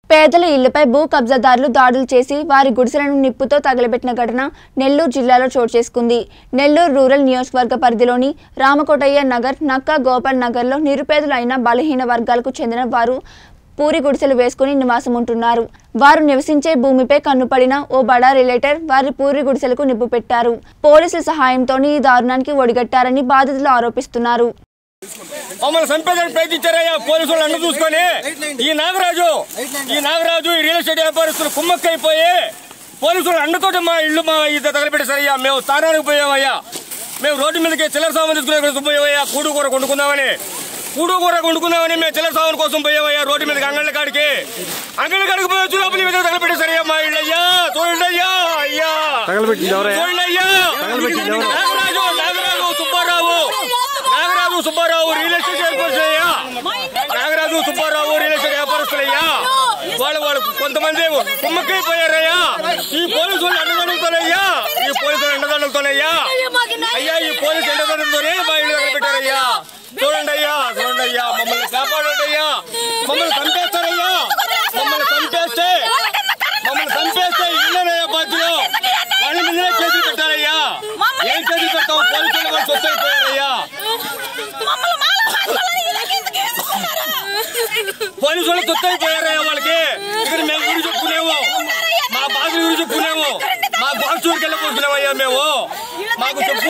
పేదల ఇళ్లపై భూ కబ్జాదారులు దాడులు చేసి వారి గుడిసెలను నిప్పుతో తగలబెట్టిన ఘటన నెల్లూరు జిల్లాలో చోటు చేసుకుంది నెల్లూరు రూరల్ నియోజకవర్గ పరిధిలోని రామకోటయ్య నగర్ నక్కా గోపాల్ నగర్లో నిరుపేదలైన బలహీన వర్గాలకు చెందిన వారు పూరి గుడిసెలు వేసుకుని నివాసం ఉంటున్నారు వారు నివసించే భూమిపై కన్నుపడిన ఓ బడా రిలేటర్ వారి పూరి గుడిసెలకు నిప్పు పెట్టారు పోలీసుల సహాయంతో ఈ దారుణానికి ఒడిగట్టారని బాధితులు ఆరోపిస్తున్నారు మమ్మల్ని చంపేదానికి ప్రయత్నించారయ్యా పోలీసులు అన్ను చూసుకొని ఈ నాగరాజు ఈ నాగరాజు ఈ రియల్ ఎస్టేట్ వ్యాపారస్తులు కుమ్మక్కైపోయి పోలీసులు అండతోటి మా ఇల్లు మా ఇది తగలబెట్టేశారయ్యా మేము స్థానానికి పోయామయ్యా మేము రోడ్డు మీదకి చిల్లర సామాన్ తీసుకునే కోసం పోయామయ్యా కూడు కూర కొనుక్కుందామని కూడు కూర కొనుక్కుందామని మేము చిల్లర సామాన్ కోసం పోయామయ్యా రోడ్డు మీదకి అంగళ్ళ కాడికి అంగళ్ళ కాడికి పోయి వచ్చి లోపల మీద తగలబెట్టేశారయ్యా మా ఇల్లు అయ్యా చూడండి అయ్యా అయ్యా తగలబెట్టింది ఎవరయ్యా? చూడండి అయ్యా తగలబెట్టింది ఎవరు? నాగరాజు నాగరాజు సుబ్బారావు నాగరాజు సుబ్బారావు రియల్ ఎస్టేట్ వ్యాపారస్తులయ్యా నాగరాజు సుబ్బారావు రియల్ ఎస్టేట్ వ్యాపారస్తులయ్యా వాళ్ళు వాళ్ళు కొంతమంది కుమ్మక్కైపోయారయ్యా ఈ పోలీసులు అండదండలతోనయ్యా ఈ పోలీసులు అండదండలతోనయ్యా అయ్యా ఈ పోలీసు అండదండలతోనే మా ఇల్లు దగ్గర పెట్టారయ్యా చూడండి అయ్యా చూడండి అయ్యా మమ్మల్ని కాపాడండి అయ్యా మమ్మల్ని చంపేస్తారయ్యా మమ్మల్ని చంపేస్తే మమ్మల్ని చంపేస్తే ఇళ్ళనయ్యా బాధ్యులు వాళ్ళ మీదనే కేసులు పెట్టారయ్యా ఏం కేసులు పెడతావు పోలీసులు వాళ్ళు సొత్తైపోయారయ్యా పోలీసు వాళ్ళు తొత్తైపోయారయ్యా వాళ్ళకి ఇక్కడ మేము గురి చెప్పుకునేము మా బాధ గురి చెప్పుకునేము మా బాక్స్ ఊరికి వెళ్ళిపోతున్నామయ్యా మేము మాకు చెప్పు